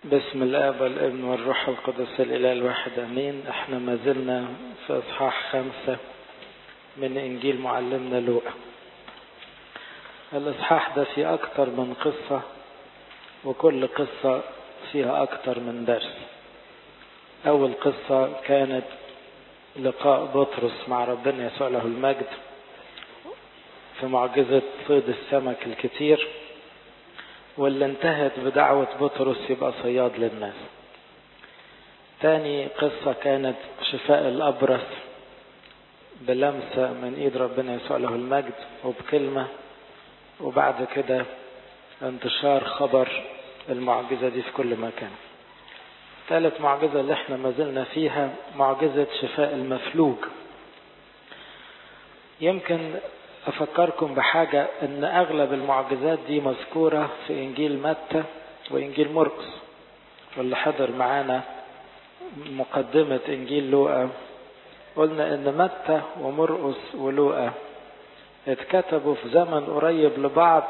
بسم الاب والابن والروح القدس الاله الواحد امين احنا ما زلنا في اصحاح خمسة من انجيل معلمنا لوقا الاصحاح ده فيه اكتر من قصة وكل قصة فيها اكتر من درس اول قصة كانت لقاء بطرس مع ربنا يسوع له المجد في معجزة صيد السمك الكتير واللي انتهت بدعوة بطرس يبقى صياد للناس تاني قصة كانت شفاء الأبرص بلمسة من إيد ربنا يسوع له المجد وبكلمة وبعد كده انتشار خبر المعجزة دي في كل مكان ثالث معجزة اللي احنا ما زلنا فيها معجزة شفاء المفلوج يمكن أفكركم بحاجة أن أغلب المعجزات دي مذكورة في إنجيل متى وإنجيل مرقس واللي حضر معانا مقدمة إنجيل لوقا قلنا أن متى ومرقس ولوقا اتكتبوا في زمن قريب لبعض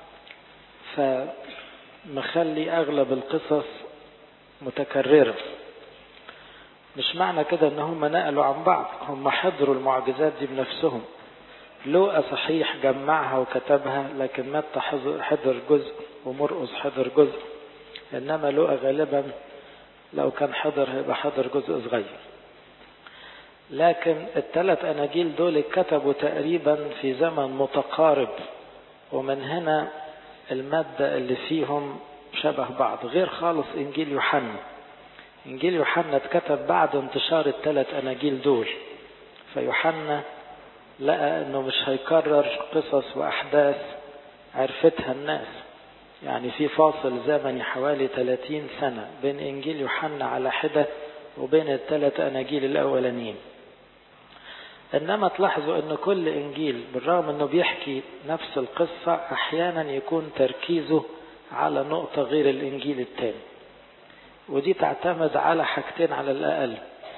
فمخلي أغلب القصص متكررة مش معنى كده ان هم نقلوا عن بعض هم حضروا المعجزات دي بنفسهم لوقا صحيح جمعها وكتبها لكن متى حضر جزء ومرقس حضر جزء انما لوقا غالبا لو كان حضر هيبقى حضر جزء صغير لكن الثلاث اناجيل دول كتبوا تقريبا في زمن متقارب ومن هنا المادة اللي فيهم شبه بعض غير خالص انجيل يوحنا انجيل يوحنا اتكتب بعد انتشار الثلاث اناجيل دول فيوحنا لقى انه مش هيكرر قصص واحداث عرفتها الناس يعني في فاصل زمني حوالي 30 سنة بين انجيل يوحنا على حدة وبين الثلاث اناجيل الاولانيين انما تلاحظوا ان كل انجيل بالرغم انه بيحكي نفس القصة احيانا يكون تركيزه على نقطة غير الانجيل الثاني ودي تعتمد على حاجتين على الاقل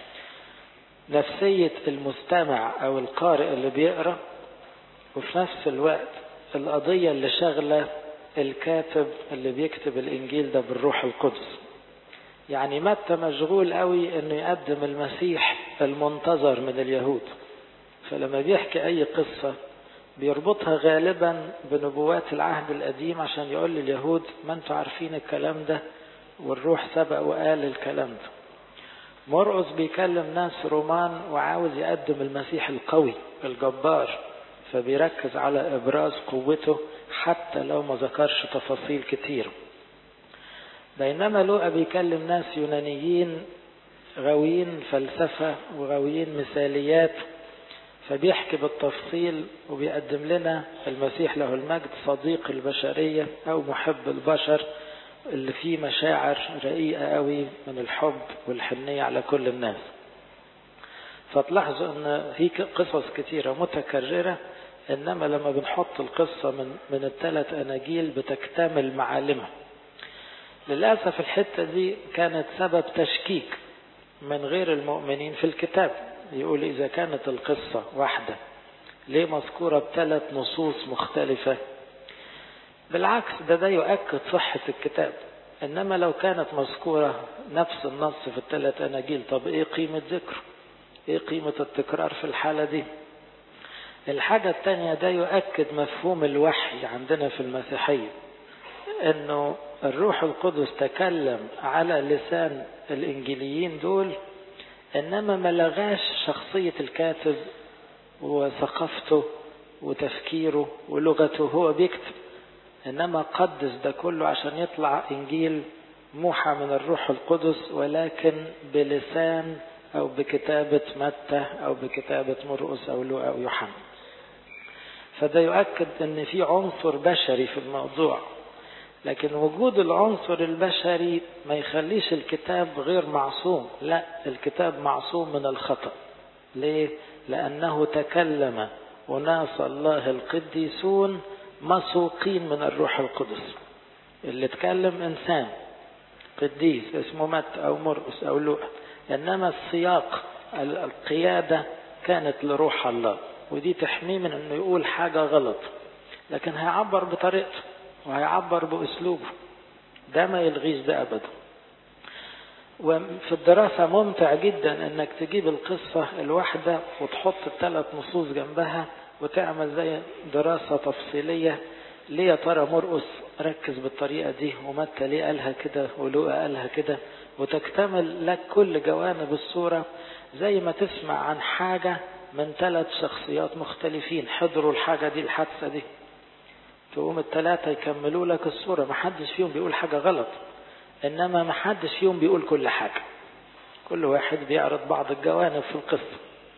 نفسية المستمع أو القارئ اللي بيقرأ وفي نفس الوقت القضية اللي شغلة الكاتب اللي بيكتب الإنجيل ده بالروح القدس يعني متى مشغول قوي انه يقدم المسيح المنتظر من اليهود فلما بيحكي اي قصة بيربطها غالبا بنبوات العهد القديم عشان يقول لليهود ما انتوا عارفين الكلام ده والروح سبق وقال الكلام ده مرقس بيكلم ناس رومان وعاوز يقدم المسيح القوي الجبار فبيركز على ابراز قوته حتى لو ما ذكرش تفاصيل كتير بينما لوقا بيكلم ناس يونانيين غاويين فلسفة وغاويين مثاليات فبيحكي بالتفصيل وبيقدم لنا المسيح له المجد صديق البشرية أو محب البشر اللي فيه مشاعر رقيقة قوي من الحب والحنية على كل الناس فتلاحظوا ان هي قصص كتيرة متكررة انما لما بنحط القصة من, من الثلاث اناجيل بتكتمل معالمها للأسف الحتة دي كانت سبب تشكيك من غير المؤمنين في الكتاب يقول إذا كانت القصة واحدة ليه مذكورة بثلاث نصوص مختلفة بالعكس ده ده يؤكد صحة الكتاب إنما لو كانت مذكورة نفس النص في الثلاث أناجيل طب إيه قيمة ذكره إيه قيمة التكرار في الحالة دي الحاجة الثانية ده يؤكد مفهوم الوحي عندنا في المسيحية إنه الروح القدس تكلم على لسان الإنجيليين دول إنما ما لغاش شخصية الكاتب وثقافته وتفكيره ولغته هو بيكتب إنما قدس ده كله عشان يطلع إنجيل موحى من الروح القدس ولكن بلسان أو بكتابة متى أو بكتابة مرقس أو لوقا أو يوحنا فده يؤكد أن في عنصر بشري في الموضوع لكن وجود العنصر البشري ما يخليش الكتاب غير معصوم لا الكتاب معصوم من الخطأ ليه؟ لأنه تكلم أناس الله القديسون مسوقين من الروح القدس اللي اتكلم انسان قديس اسمه متى او مرقس او لوقا انما السياق القياده كانت لروح الله ودي تحميه من انه يقول حاجه غلط لكن هيعبر بطريقته وهيعبر باسلوبه ده ما يلغيش ده ابدا وفي الدراسة ممتع جدا انك تجيب القصة الواحدة وتحط الثلاث نصوص جنبها وتعمل زي دراسة تفصيلية ليه يا ترى مرقس ركز بالطريقة دي ومتى ليه قالها كده ولوقا قالها كده وتكتمل لك كل جوانب الصورة زي ما تسمع عن حاجة من ثلاث شخصيات مختلفين حضروا الحاجة دي الحادثة دي تقوم الثلاثة يكملوا لك الصورة محدش فيهم بيقول حاجة غلط إنما محدش فيهم بيقول كل حاجة كل واحد بيعرض بعض الجوانب في القصة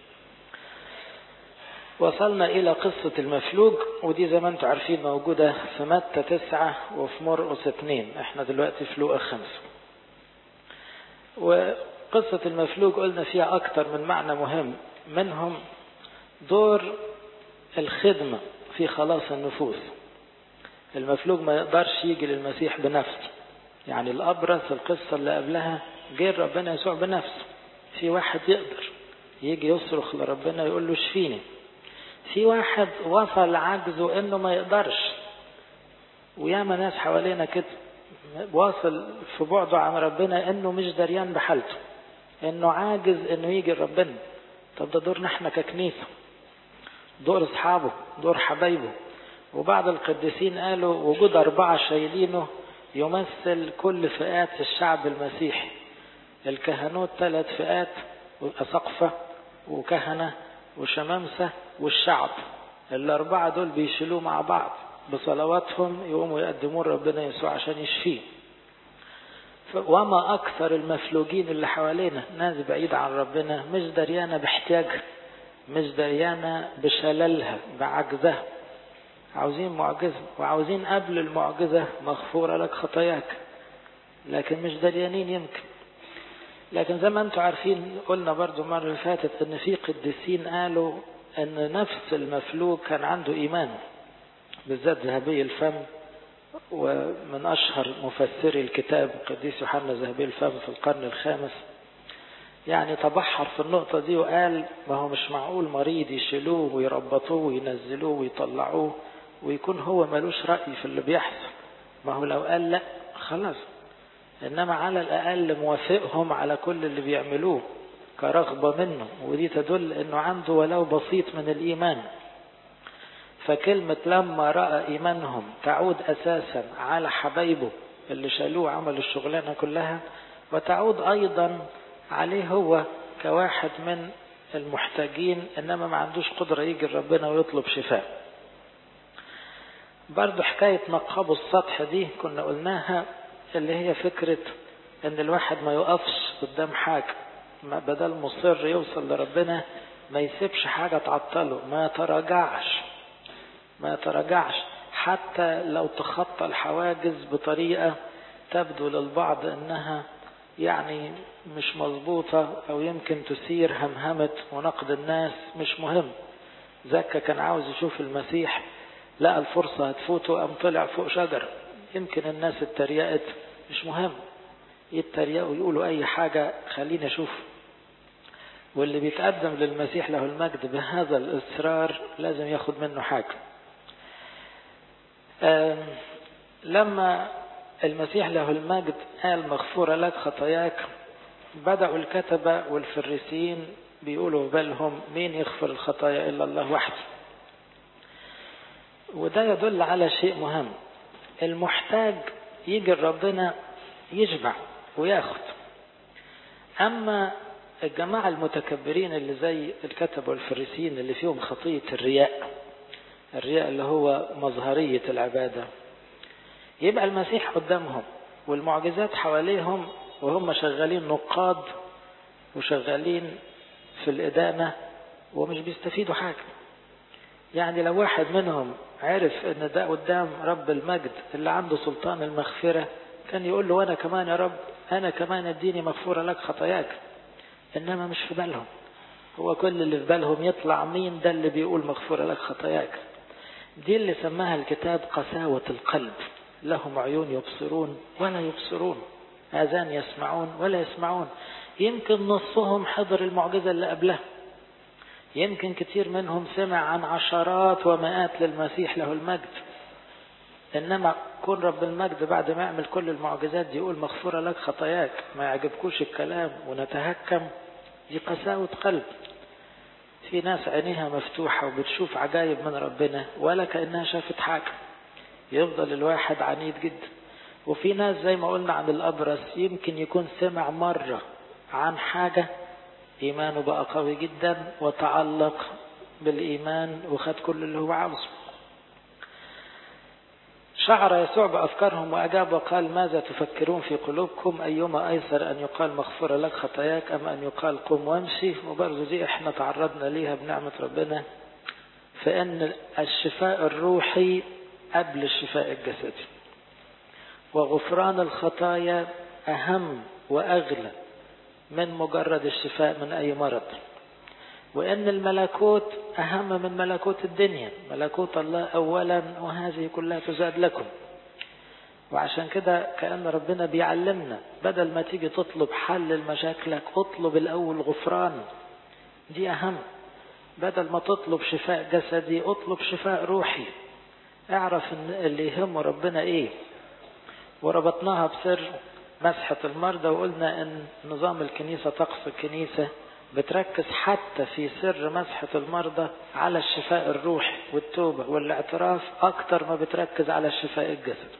وصلنا إلى قصة المفلوج ودي زي ما انتم عارفين موجودة في متى تسعة وفي مرقس اتنين احنا دلوقتي في لوقا خمسة وقصة المفلوج قلنا فيها أكتر من معنى مهم منهم دور الخدمة في خلاص النفوس المفلوج ما يقدرش يجي للمسيح بنفسه يعني الأبرص القصة اللي قبلها غير ربنا يسوع بنفسه في واحد يقدر يجي يصرخ لربنا يقول له اشفيني في واحد وصل عجزه انه ما يقدرش وياما ناس حوالينا كده واصل في بعده عن ربنا انه مش دريان بحالته انه عاجز انه يجي لربنا طب ده دورنا احنا ككنيسة دور اصحابه دور حبايبه وبعض القديسين قالوا وجود أربعة شايلينه يمثل كل فئات الشعب المسيحي الكهنوت ثلاث فئات أسقفة وكهنة وشمامسة والشعب الأربعة دول بيشيلوه مع بعض بصلواتهم يقوموا يقدمون ربنا يسوع عشان يشفيه وما أكثر المفلوجين اللي حوالينا ناس بعيد عن ربنا مش دريانة باحتياجها مش دريانة بشللها بعجزها عاوزين معجزة وعاوزين قبل المعجزة مغفورة لك خطاياك لكن مش دريانين يمكن لكن زي ما انتم عارفين قلنا برضو مرة اللي فاتت ان في قديسين قالوا ان نفس المفلوج كان عنده ايمان بالذات ذهبي الفم ومن اشهر مفسري الكتاب القديس يوحنا ذهبي الفم في القرن الخامس يعني تبحر في النقطة دي وقال ما هو مش معقول مريض يشيلوه ويربطوه وينزلوه ويطلعوه ويكون هو ملوش رأي في اللي بيحصل ما هو لو قال لا خلاص إنما على الأقل موافقهم على كل اللي بيعملوه كرغبة منه ودي تدل إنه عنده ولو بسيط من الإيمان فكلمة لما رأى إيمانهم تعود أساسا على حبايبه اللي شالوه عمل الشغلانة كلها وتعود أيضا عليه هو كواحد من المحتاجين إنما ما عندوش قدرة يجي ربنا ويطلب شفاء برضو حكاية نقبوا السطح دي كنا قلناها اللي هي فكرة ان الواحد ما يقفش قدام حاجة ما بدل مصر يوصل لربنا ما يسيبش حاجة تعطله ما يتراجعش ما يتراجعش حتى لو تخطى الحواجز بطريقة تبدو للبعض انها يعني مش مظبوطة او يمكن تثير همهمة ونقد الناس مش مهم زكا كان عاوز يشوف المسيح لقى الفرصة هتفوته قام طلع فوق شجرة يمكن الناس اتريقت مش مهم يتريقوا يقولوا اي حاجة خليني اشوف واللي بيتقدم للمسيح له المجد بهذا الاصرار لازم ياخد منه حاجة لما المسيح له المجد قال مغفورة لك خطاياك بدأوا الكتبة والفريسيين بيقولوا بالهم مين يغفر الخطايا إلا الله وحده وده يدل على شيء مهم المحتاج يجي ربنا يشبع وياخد أما الجماعة المتكبرين اللي زي الكتب والفريسيين اللي فيهم خطية الرياء الرياء اللي هو مظهرية العبادة يبقى المسيح قدامهم والمعجزات حواليهم وهم شغالين نقاد وشغالين في الإدانة ومش بيستفيدوا حاجة يعني لو واحد منهم عرف ان ده قدام رب المجد اللي عنده سلطان المغفرة كان يقول له وانا كمان يا رب انا كمان اديني مغفورة لك خطاياك انما مش في بالهم هو كل اللي في بالهم يطلع مين ده اللي بيقول مغفورة لك خطاياك دي اللي سماها الكتاب قساوة القلب لهم عيون يبصرون ولا يبصرون آذان يسمعون ولا يسمعون يمكن نصهم حضر المعجزة اللي قبلها يمكن كتير منهم سمع عن عشرات ومئات للمسيح له المجد إنما كون رب المجد بعد ما يعمل كل المعجزات دي يقول مغفورة لك خطاياك ما يعجبكوش الكلام ونتهكم دي قساوة قلب في ناس عينيها مفتوحة وبتشوف عجائب من ربنا ولا كأنها شافت حاجة يفضل الواحد عنيد جدا وفي ناس زي ما قلنا عن الأبرص يمكن يكون سمع مرة عن حاجة إيمانه بقى قوي جدا وتعلق بالإيمان وخد كل اللي هو عاوزه شعر يسوع بأفكارهم وأجاب وقال ماذا تفكرون في قلوبكم أيما أيسر أن يقال مغفورة لك خطاياك أم أن يقال قم وامشي وبرضه دي احنا تعرضنا ليها بنعمة ربنا فإن الشفاء الروحي قبل الشفاء الجسدي وغفران الخطايا أهم وأغلى من مجرد الشفاء من أي مرض وأن الملكوت أهم من ملكوت الدنيا ملكوت الله أولا وهذه كلها تزاد لكم وعشان كده كأن ربنا بيعلمنا بدل ما تيجي تطلب حل لمشاكلك اطلب الأول غفران دي أهم بدل ما تطلب شفاء جسدي اطلب شفاء روحي اعرف ان اللي يهمه ربنا ايه وربطناها بسر مسحة المرضى وقلنا ان نظام الكنيسة طقس الكنيسة بتركز حتى في سر مسحة المرضى على الشفاء الروحي والتوبة والاعتراف أكتر ما بتركز على الشفاء الجسدي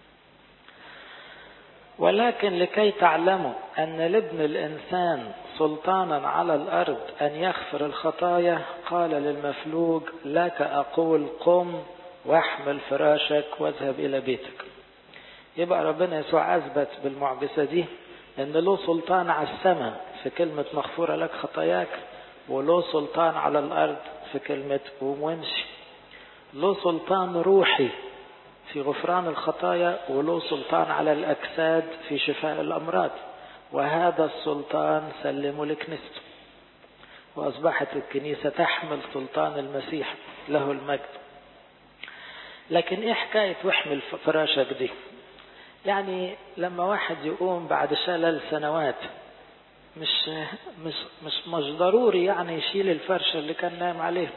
ولكن لكي تعلموا أن لابن الإنسان سلطانا على الأرض أن يغفر الخطايا قال للمفلوج لك أقول قم واحمل فراشك واذهب إلى بيتك يبقى ربنا يسوع أثبت بالمعجزة دي أن له سلطان على السماء في كلمة مغفورة لك خطاياك وله سلطان على الأرض في كلمة قوم وامشي له سلطان روحي في غفران الخطايا وله سلطان على الأجساد في شفاء الأمراض وهذا السلطان سلمه لكنيسته وأصبحت الكنيسة تحمل سلطان المسيح له المجد لكن إيه حكاية واحمل فراشك دي يعني لما واحد يقوم بعد شلل سنوات مش مش مش مش ضروري يعني يشيل الفرشة اللي كان نايم عليه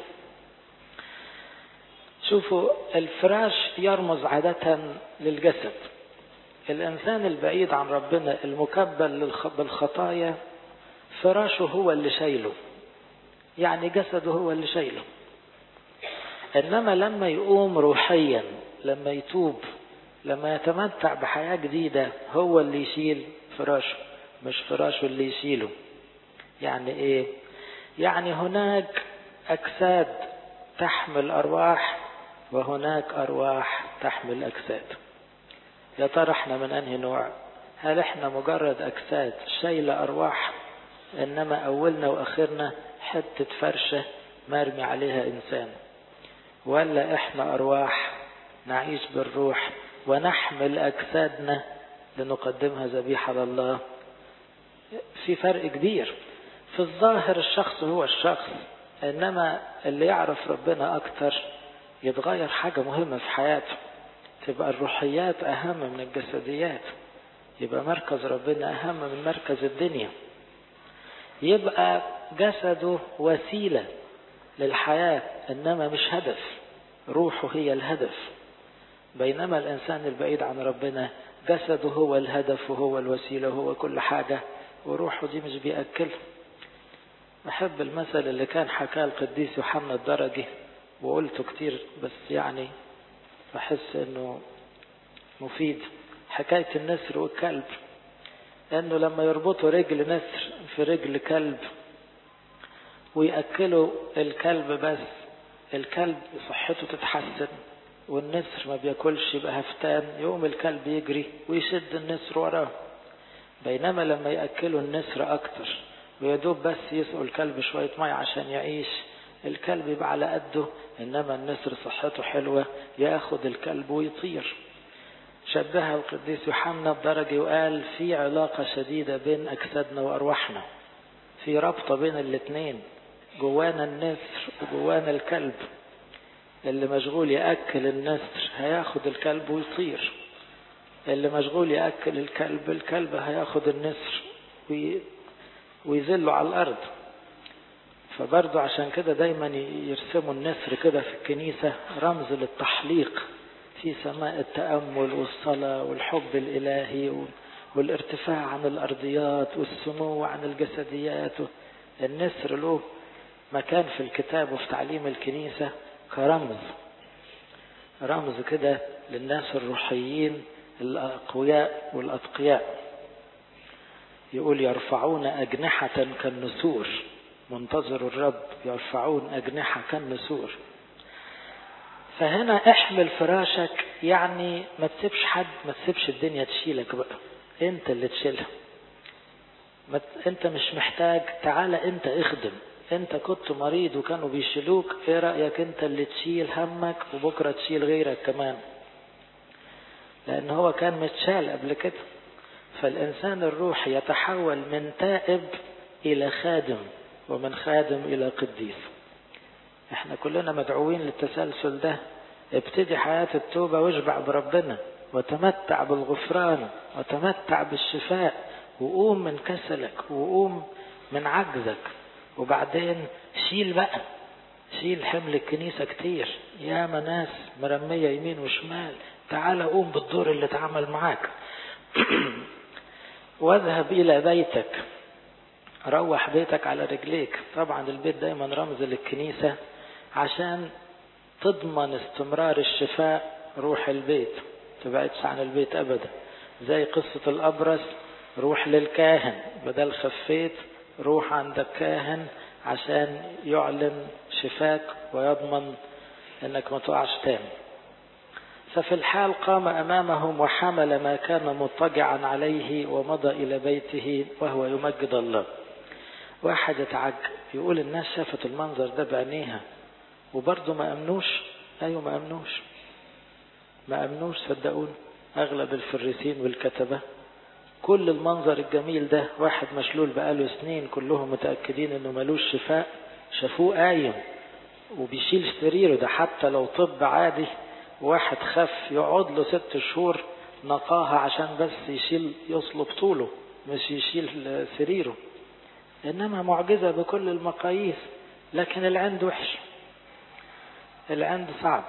شوفوا الفراش يرمز عادة للجسد الإنسان البعيد عن ربنا المكبل بالخطايا فراشه هو اللي شايله يعني جسده هو اللي شايله إنما لما يقوم روحيا لما يتوب لما يتمتع بحياة جديدة هو اللي يشيل فراشه مش فراشه اللي يشيله يعني ايه يعني هناك اجساد تحمل ارواح وهناك ارواح تحمل اجساد يا ترى احنا من انهي نوع هل احنا مجرد اجساد شايله ارواح انما اولنا واخرنا حته فرشه مرمي عليها انسان ولا احنا ارواح نعيش بالروح ونحمل اجسادنا لنقدمها ذبيحه لله في فرق كبير في الظاهر الشخص هو الشخص انما اللي يعرف ربنا اكتر يتغير حاجة مهمة في حياته تبقى الروحيات اهم من الجسديات يبقى مركز ربنا اهم من مركز الدنيا يبقى جسده وسيلة للحياة انما مش هدف روحه هي الهدف بينما الانسان البعيد عن ربنا جسده هو الهدف وهو الوسيلة وهو كل حاجة وروحه دي مش بيأكله أحب المثل اللي كان حكاه القديس يوحنا الدرجي وقلته كتير بس يعني بحس انه مفيد حكاية النسر والكلب انه لما يربطوا رجل نسر في رجل كلب ويأكلوا الكلب بس الكلب صحته تتحسن والنسر ما بياكلش يبقى هفتان يقوم الكلب يجري ويشد النسر وراه بينما لما يأكلوا النسر أكتر ويدوب بس يسقوا الكلب شوية مية عشان يعيش الكلب يبقى على قده إنما النسر صحته حلوة ياخد الكلب ويطير شبهها القديس يوحنا بدرجة وقال في علاقة شديدة بين أجسادنا وأرواحنا في رابطة بين الاتنين جوانا النسر وجوانا الكلب اللي مشغول يأكل النسر هياخد الكلب ويطير اللي مشغول يأكل الكلب الكلب هياخد النسر وي... ويذله على الأرض فبرضه عشان كده دايما يرسموا النسر كده في الكنيسة رمز للتحليق في سماء التأمل والصلاة والحب الإلهي والارتفاع عن الأرضيات والسمو عن الجسديات النسر له مكان في الكتاب وفي تعليم الكنيسة كرمز رمز كده للناس الروحيين الأقوياء والأتقياء يقول يرفعون أجنحة كالنسور منتظر الرب يرفعون أجنحة كالنسور فهنا احمل فراشك يعني ما تسيبش حد ما تسيبش الدنيا تشيلك بقى انت اللي تشيلها ما انت مش محتاج تعالى انت اخدم انت كنت مريض وكانوا بيشيلوك ايه رأيك انت اللي تشيل همك وبكرة تشيل غيرك كمان لان هو كان متشال قبل كده فالانسان الروحي يتحول من تائب الى خادم ومن خادم الى قديس احنا كلنا مدعوين للتسلسل ده ابتدي حياة التوبة واشبع بربنا وتمتع بالغفران وتمتع بالشفاء وقوم من كسلك وقوم من عجزك وبعدين شيل بقى شيل حمل الكنيسة كتير يا ناس مرمية يمين وشمال تعال قوم بالدور اللي اتعمل معاك واذهب إلى بيتك روح بيتك على رجليك طبعا البيت دايما رمز للكنيسة عشان تضمن استمرار الشفاء روح البيت تبعدش عن البيت أبدا زي قصة الأبرص روح للكاهن بدل خفيت روح عند الكاهن عشان يعلن شفاك ويضمن انك ما تقعش تاني ففي الحال قام امامهم وحمل ما كان مضطجعا عليه ومضى الى بيته وهو يمجد الله واحد يتعجب يقول الناس شافت المنظر ده بعينيها وبرضه ما امنوش ايوه ما امنوش ما امنوش صدقوني اغلب الفريسين والكتبه كل المنظر الجميل ده واحد مشلول بقاله سنين كلهم متأكدين انه ملوش شفاء شافوه قايم وبيشيل سريره ده حتى لو طب عادي واحد خف يقعد له ست شهور نقاها عشان بس يشيل يصلب طوله مش يشيل سريره انما معجزة بكل المقاييس لكن العند وحش العند صعب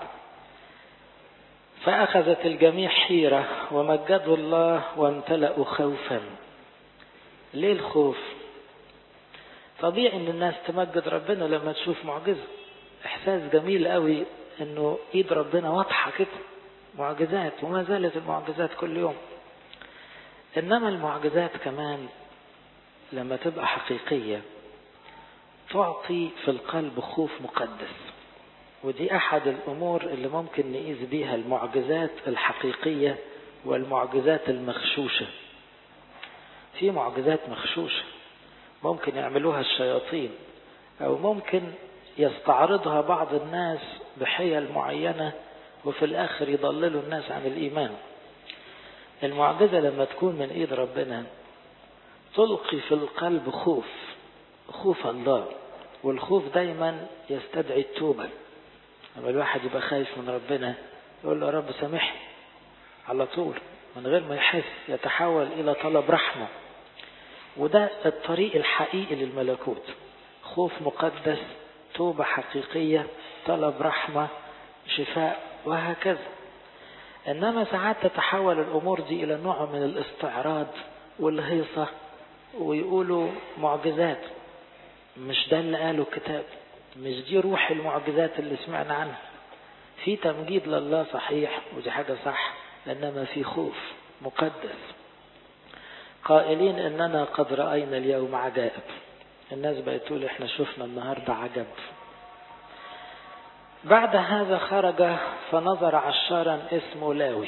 فأخذت الجميع حيرة ومجدوا الله وامتلأوا خوفا ليه الخوف طبيعي ان الناس تمجد ربنا لما تشوف معجزة احساس جميل قوي انه ايد ربنا واضحة كده معجزات وما زالت المعجزات كل يوم انما المعجزات كمان لما تبقى حقيقية تعطي في القلب خوف مقدس ودي أحد الأمور اللي ممكن نقيس بيها المعجزات الحقيقية والمعجزات المغشوشة في معجزات مغشوشة ممكن يعملوها الشياطين أو ممكن يستعرضها بعض الناس بحيل معينة وفي الآخر يضللوا الناس عن الإيمان المعجزة لما تكون من إيد ربنا تلقي في القلب خوف خوف الله والخوف دايما يستدعي التوبة لما الواحد يبقى خايف من ربنا يقول له يا رب سامحني على طول من غير ما يحس يتحول إلى طلب رحمة وده الطريق الحقيقي للملكوت خوف مقدس توبة حقيقية طلب رحمة شفاء وهكذا إنما ساعات تتحول الأمور دي إلى نوع من الاستعراض والهيصة ويقولوا معجزات مش ده اللي قاله الكتاب مش دي روح المعجزات اللي سمعنا عنها في تمجيد لله صحيح ودي حاجة صح إنما في خوف مقدس قائلين إننا قد رأينا اليوم عجائب الناس بقت تقول إحنا شفنا النهاردة عجب بعد هذا خرج فنظر عشارا اسمه لاوي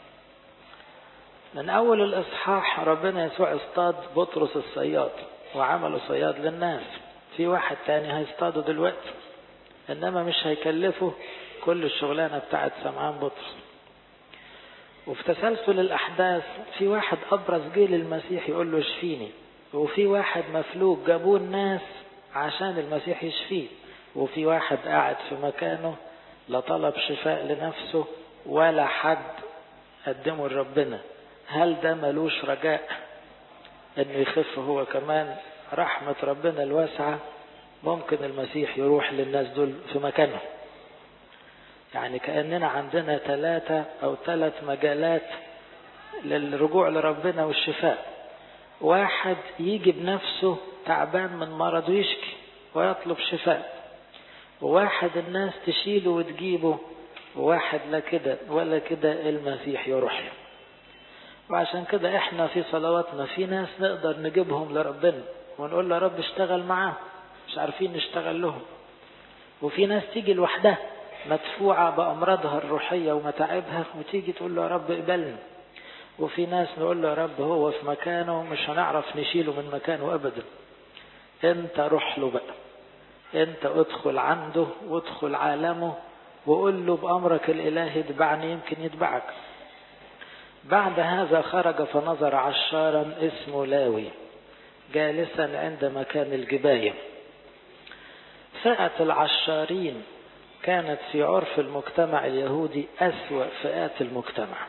من أول الإصحاح ربنا يسوع اصطاد بطرس الصياد وعمله صياد للناس في واحد تاني هيصطاده دلوقتي إنما مش هيكلفه كل الشغلانة بتاعت سمعان بطرس وفي تسلسل الأحداث في واحد أبرز جه للمسيح يقول له اشفيني وفي واحد مفلوج جابوه الناس عشان المسيح يشفيه وفي واحد قاعد في مكانه لا طلب شفاء لنفسه ولا حد قدمه لربنا هل ده ملوش رجاء انه يخف هو كمان رحمة ربنا الواسعة ممكن المسيح يروح للناس دول في مكانهم يعني كأننا عندنا ثلاثة أو ثلاث مجالات للرجوع لربنا والشفاء واحد يجي بنفسه تعبان من مرض ويشكي ويطلب شفاء وواحد الناس تشيله وتجيبه وواحد لا كده ولا كده المسيح يروح له وعشان كده احنا في صلواتنا في ناس نقدر نجيبهم لربنا ونقول له يا رب اشتغل معاهم مش عارفين نشتغل لهم وفي ناس تيجي لوحدها مدفوعة بأمراضها الروحية ومتاعبها وتيجي تقول له يا رب اقبلني وفي ناس نقول له يا رب هو في مكانه مش هنعرف نشيله من مكانه أبدا انت روح له بقى انت ادخل عنده وادخل عالمه وقول له بأمرك الإلهي اتبعني يمكن يتبعك بعد هذا خرج فنظر عشارا اسمه لاوي جالسا عند مكان الجباية فئة العشارين كانت في عرف المجتمع اليهودي أسوأ فئات المجتمع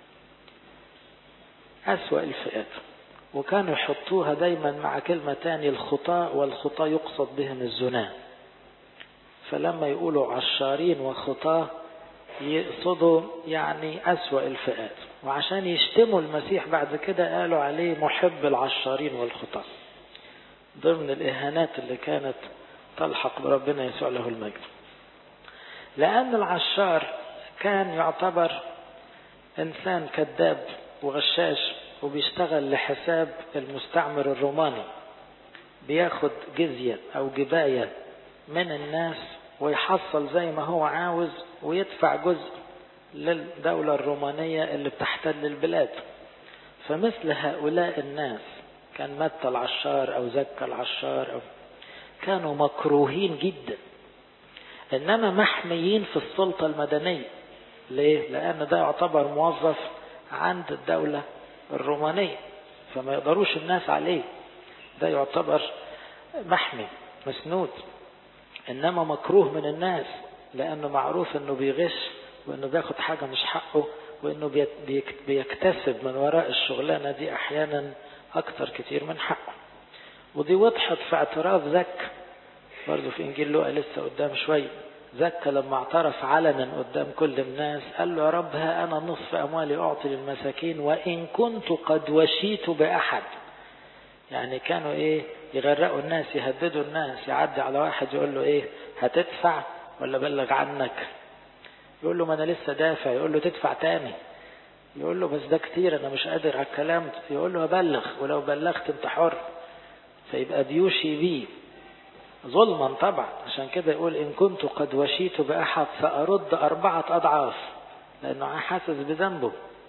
أسوأ الفئات وكانوا يحطوها دايما مع كلمة تاني الخطاء والخطاء يقصد بهم الزنا فلما يقولوا عشارين وخطاة يقصدوا يعني أسوأ الفئات وعشان يشتموا المسيح بعد كده قالوا عليه محب العشارين والخطاة ضمن الإهانات اللي كانت تلحق بربنا يسوع له المجد لأن العشار كان يعتبر إنسان كذاب وغشاش وبيشتغل لحساب المستعمر الروماني بياخد جزية أو جباية من الناس ويحصل زي ما هو عاوز ويدفع جزء للدولة الرومانية اللي بتحتل البلاد فمثل هؤلاء الناس كان متى العشار أو زكى العشار أو كانوا مكروهين جدا إنما محميين في السلطة المدنية ليه؟ لأن ده يعتبر موظف عند الدولة الرومانية فما يقدروش الناس عليه ده يعتبر محمي مسنود إنما مكروه من الناس لأنه معروف إنه بيغش وإنه بياخد حاجة مش حقه وإنه بيكتسب من وراء الشغلانة دي أحيانا أكتر كتير من حقه ودي وضحت في اعتراف زك برضه في إنجيل لوقا لسه قدام شوية زكى لما اعترف علنا قدام كل الناس قال له يا رب ها أنا نصف أموالي أعطي للمساكين وإن كنت قد وشيت بأحد يعني كانوا إيه يغرقوا الناس يهددوا الناس يعدي على واحد يقول له إيه هتدفع ولا بلغ عنك يقول له ما أنا لسه دافع يقول له تدفع تاني يقول له بس ده كتير أنا مش قادر على الكلام يقول له أبلغ ولو بلغت أنت حر فيبقى بيوشي بيه ظلما طبعا عشان كده يقول إن كنت قد وشيت بأحد سأرد أربعة أضعاف لأنه حاسس بذنبه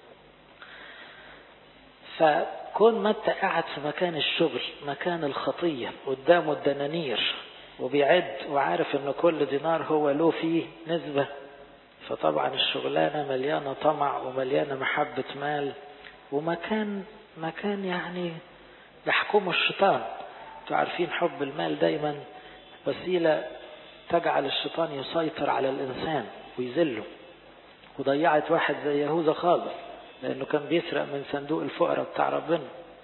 فكون متى قاعد في مكان الشغل مكان الخطية قدامه الدنانير وبيعد وعارف ان كل دينار هو له فيه نسبة فطبعا الشغلانة مليانة طمع ومليانة محبة مال ومكان مكان يعني يحكمه الشيطان انتوا عارفين حب المال دايما وسيلة تجعل الشيطان يسيطر على الإنسان ويذله وضيعت واحد زي يهوذا خالص لأنه كان بيسرق من صندوق الفقراء بتاع ربنا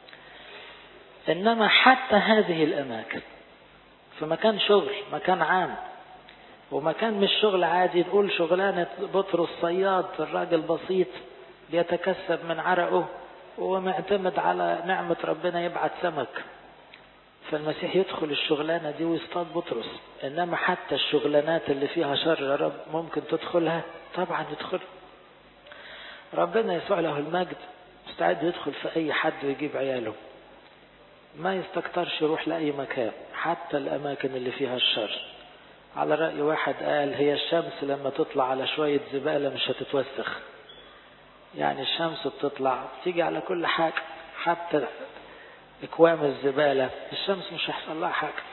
إنما حتى هذه الأماكن في مكان شغل مكان عام ومكان مش شغل عادي نقول شغلانة بطرس صياد الراجل بسيط بيتكسب من عرقه ومعتمد على نعمة ربنا يبعت سمك فالمسيح يدخل الشغلانة دي ويصطاد بطرس إنما حتى الشغلانات اللي فيها شر يا رب ممكن تدخلها طبعا يدخل ربنا يسوع له المجد مستعد يدخل في أي حد ويجيب عياله ما يستكترش يروح لأي مكان حتى الأماكن اللي فيها الشر على رأي واحد قال هي الشمس لما تطلع على شوية زبالة مش هتتوسخ يعني الشمس بتطلع تيجي على كل حاجة حتى اكوام الزبالة الشمس مش هيحصل لها حاجة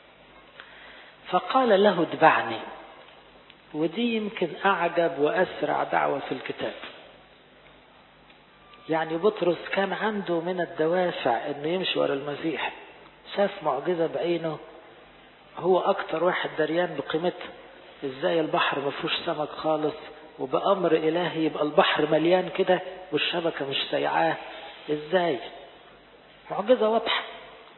فقال له اتبعني ودي يمكن أعجب وأسرع دعوة في الكتاب يعني بطرس كان عنده من الدوافع انه يمشي ورا المسيح شاف معجزة بعينه هو اكتر واحد دريان بقيمتها ازاي البحر ما فيهوش سمك خالص وبأمر إلهي يبقى البحر مليان كده والشبكة مش سيعاه ازاي معجزة واضحة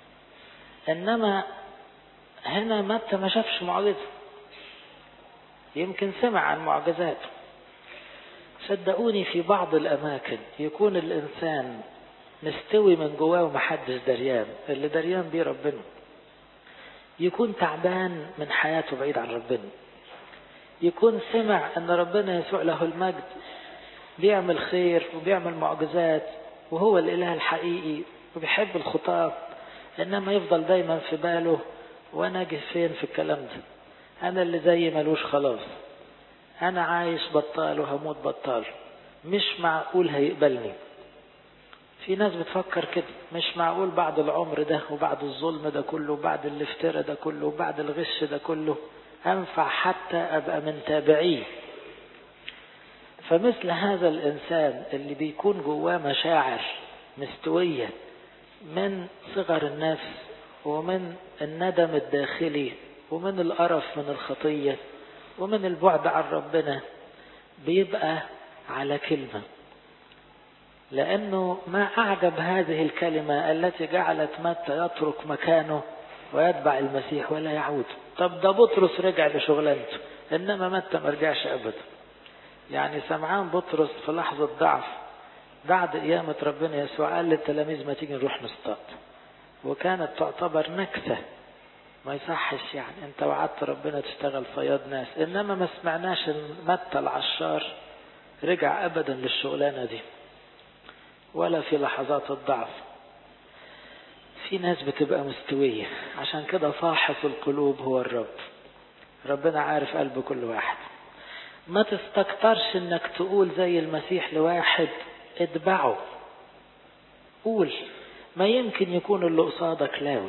انما هنا متى ما شافش معجزة يمكن سمع عن معجزات صدقوني في بعض الأماكن يكون الإنسان مستوي من جواه ومحدش دريان اللي دريان بيه ربنا يكون تعبان من حياته بعيد عن ربنا يكون سمع ان ربنا يسوع له المجد بيعمل خير وبيعمل معجزات وهو الاله الحقيقي وبيحب الخطاة انما يفضل دايما في باله وانا اجي فين في الكلام ده انا اللي زي ملوش خلاص انا عايش بطال وهموت بطال مش معقول هيقبلني في ناس بتفكر كده مش معقول بعد العمر ده وبعد الظلم ده كله وبعد الافتراء ده كله وبعد الغش ده كله أنفع حتى أبقى من تابعيه فمثل هذا الإنسان اللي بيكون جواه مشاعر مستوية من صغر النفس ومن الندم الداخلي ومن القرف من الخطية ومن البعد عن ربنا بيبقى على كلمة لأنه ما أعجب هذه الكلمة التي جعلت متى يترك مكانه ويتبع المسيح ولا يعود طب ده بطرس رجع لشغلانته إنما متى ما رجعش أبدا يعني سمعان بطرس في لحظة ضعف بعد قيامة ربنا يسوع قال للتلاميذ ما تيجي نروح نصطاد وكانت تعتبر نكسة ما يصحش يعني انت وعدت ربنا تشتغل صياد ناس انما ما سمعناش ان متى العشار رجع ابدا للشغلانة دي ولا في لحظات الضعف في ناس بتبقى مستوية عشان كده فاحص القلوب هو الرب ربنا عارف قلب كل واحد ما تستكترش انك تقول زي المسيح لواحد اتبعه قول ما يمكن يكون اللي قصادك لاوي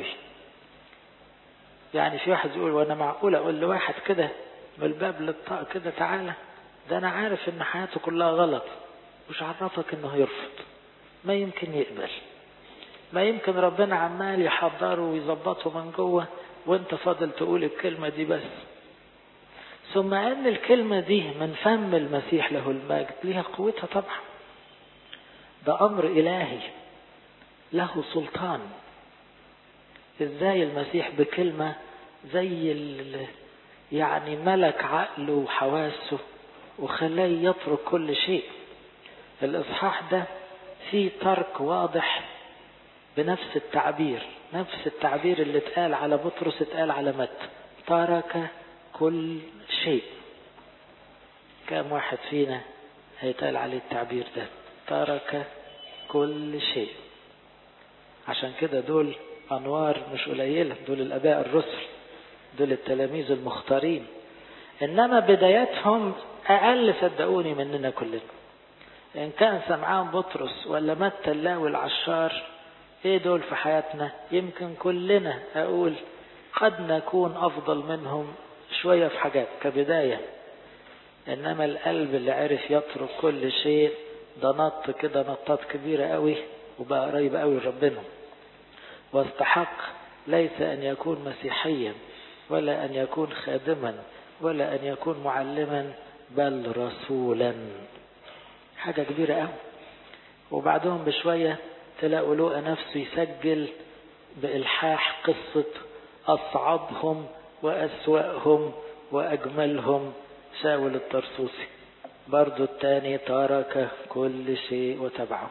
يعني في واحد يقول وانا معقول اقول لواحد كده من الباب للطاق كده تعالى ده انا عارف ان حياته كلها غلط مش عرفك انه يرفض ما يمكن يقبل ما يمكن ربنا عمال يحضره ويظبطه من جوه وانت فاضل تقول الكلمة دي بس ثم ان الكلمة دي من فم المسيح له المجد ليها قوتها طبعا ده امر الهي له سلطان ازاي المسيح بكلمة زي ال يعني ملك عقله وحواسه وخلاه يترك كل شيء الاصحاح ده فيه ترك واضح بنفس التعبير نفس التعبير اللي اتقال على بطرس اتقال على متى ترك كل شيء كم واحد فينا هيتقال عليه التعبير ده ترك كل شيء عشان كده دول أنوار مش قليلة دول الآباء الرسل دول التلاميذ المختارين إنما بداياتهم أقل صدقوني مننا كلنا إن كان سمعان بطرس ولا متى اللاوي العشار إيه دول في حياتنا يمكن كلنا أقول قد نكون أفضل منهم شوية في حاجات كبداية إنما القلب اللي عرف يترك كل شيء ده نط كده نطات كبيرة قوي وبقى قريب قوي لربنا واستحق ليس أن يكون مسيحيا ولا أن يكون خادما ولا أن يكون معلما بل رسولا حاجة كبيرة قوي وبعدهم بشوية تلاقوا لقى نفسه يسجل بإلحاح قصة أصعبهم وأسوأهم وأجملهم شاول الطرسوسي برضو التاني ترك كل شيء وتبعه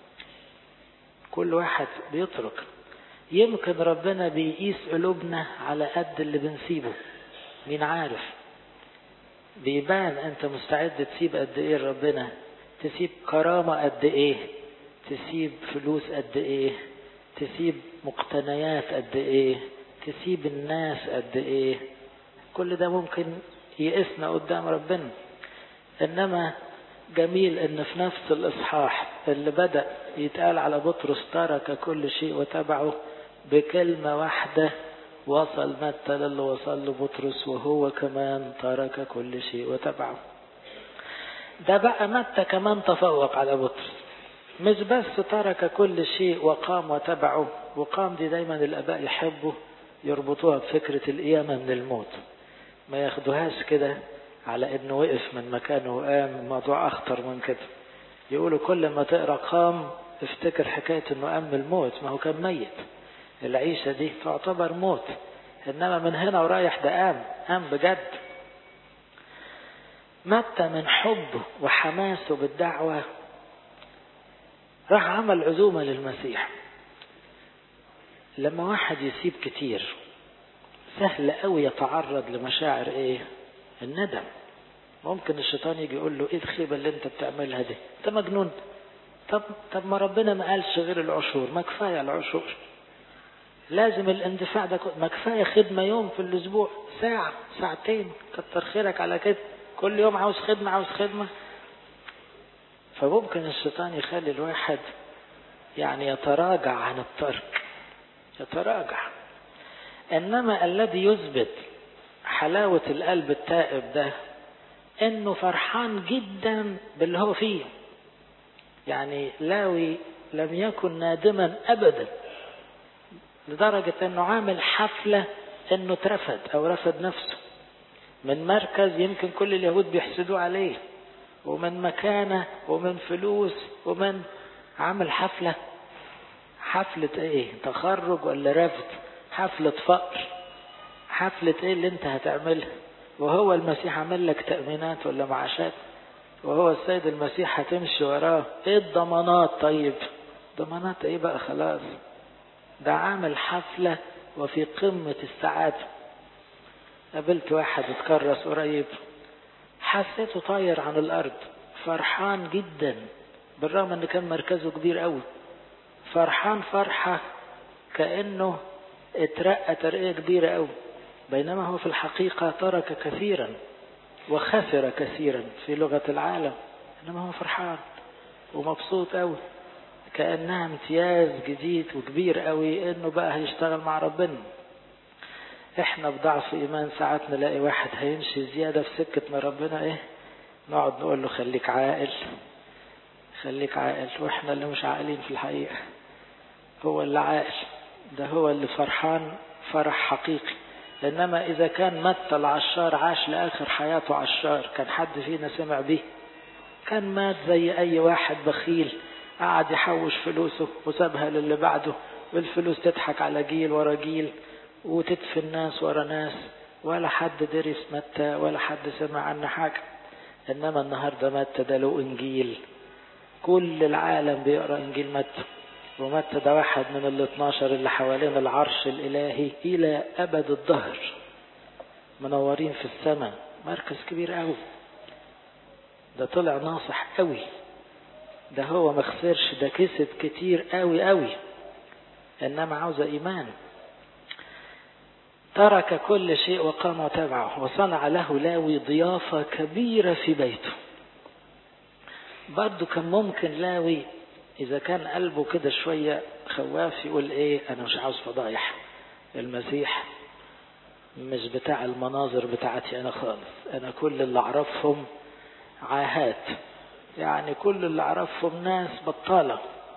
كل واحد بيترك يمكن ربنا بيقيس قلوبنا على قد اللي بنسيبه مين عارف بيبان انت مستعد تسيب قد ايه ربنا تسيب كرامة قد ايه تسيب فلوس قد ايه تسيب مقتنيات قد ايه تسيب الناس قد ايه كل ده ممكن يقسنا قدام ربنا انما جميل ان في نفس الاصحاح اللي بدأ يتقال على بطرس ترك كل شيء وتبعه بكلمة واحدة وصل متى للي وصل له بطرس وهو كمان ترك كل شيء وتبعه ده بقى متى كمان تفوق على بطرس مش بس ترك كل شيء وقام وتبعه وقام دي دايما الاباء يحبوا يربطوها بفكرة القيامة من الموت ما ياخدوهاش كده على انه وقف من مكانه وقام الموضوع اخطر من كده يقولوا كل ما تقرا قام افتكر حكاية انه قام من الموت ما هو كان ميت العيشة دي تعتبر موت انما من هنا ورايح ده قام قام بجد متى من حبه وحماسه بالدعوة راح عمل عزومة للمسيح لما واحد يسيب كتير سهل قوي يتعرض لمشاعر ايه الندم ممكن الشيطان يجي يقول له ايه الخيبة اللي انت بتعملها دي انت مجنون طب طب ما ربنا ما قالش غير العشور ما كفايه العشور لازم الاندفاع ده ما كفايه خدمه يوم في الاسبوع ساعه ساعتين كتر خيرك على كده كل يوم عاوز خدمه عاوز خدمه فممكن الشيطان يخلي الواحد يعني يتراجع عن الترك يتراجع انما الذي يثبت حلاوه القلب التائب ده انه فرحان جدا باللي هو فيه يعني لاوي لم يكن نادما ابدا لدرجة انه عامل حفلة انه اترفد او رفد نفسه من مركز يمكن كل اليهود بيحسدوا عليه ومن مكانة ومن فلوس ومن عامل حفلة حفلة ايه تخرج ولا رفد حفلة فقر حفلة ايه اللي انت هتعملها وهو المسيح عامل لك تأمينات ولا معاشات وهو السيد المسيح هتمشي وراه ايه الضمانات طيب ضمانات ايه بقى خلاص ده عامل حفلة وفي قمة السعادة قابلت واحد اتكرس قريب حسيته طاير عن الارض فرحان جدا بالرغم ان كان مركزه كبير قوي فرحان فرحة كأنه اترقى ترقية كبيرة قوي بينما هو في الحقيقة ترك كثيرا وخسر كثيرا في لغة العالم انما هو فرحان ومبسوط قوي كأنها امتياز جديد وكبير قوي انه بقى هيشتغل مع ربنا احنا بضعف ايمان ساعات نلاقي واحد هيمشي زيادة في سكة ما ربنا ايه نقعد نقول له خليك عاقل خليك عاقل واحنا اللي مش عاقلين في الحقيقة هو اللي عاقل ده هو اللي فرحان فرح حقيقي انما اذا كان مات العشار عاش لاخر حياته عشار كان حد فينا سمع به كان مات زي اي واحد بخيل قعد يحوش فلوسه وسابها للي بعده والفلوس تضحك على جيل ورا جيل وتدفن ناس ورا ناس ولا حد درس متى ولا حد سمع عنه حاجة انما النهارده متى ده له انجيل كل العالم بيقرا انجيل متى ومتى ده واحد من ال 12 اللي حوالين العرش الالهي الى ابد الظهر منورين في السماء مركز كبير قوي ده طلع ناصح قوي ده هو ما خسرش ده كسب كتير قوي قوي انما عاوز ايمان ترك كل شيء وقام وتبعه وصنع له لاوي ضيافة كبيرة في بيته برضه كان ممكن لاوي إذا كان قلبه كده شوية خواف يقول إيه أنا مش عاوز فضايح المسيح مش بتاع المناظر بتاعتي أنا خالص أنا كل اللي أعرفهم عاهات يعني كل اللي أعرفهم ناس بطالة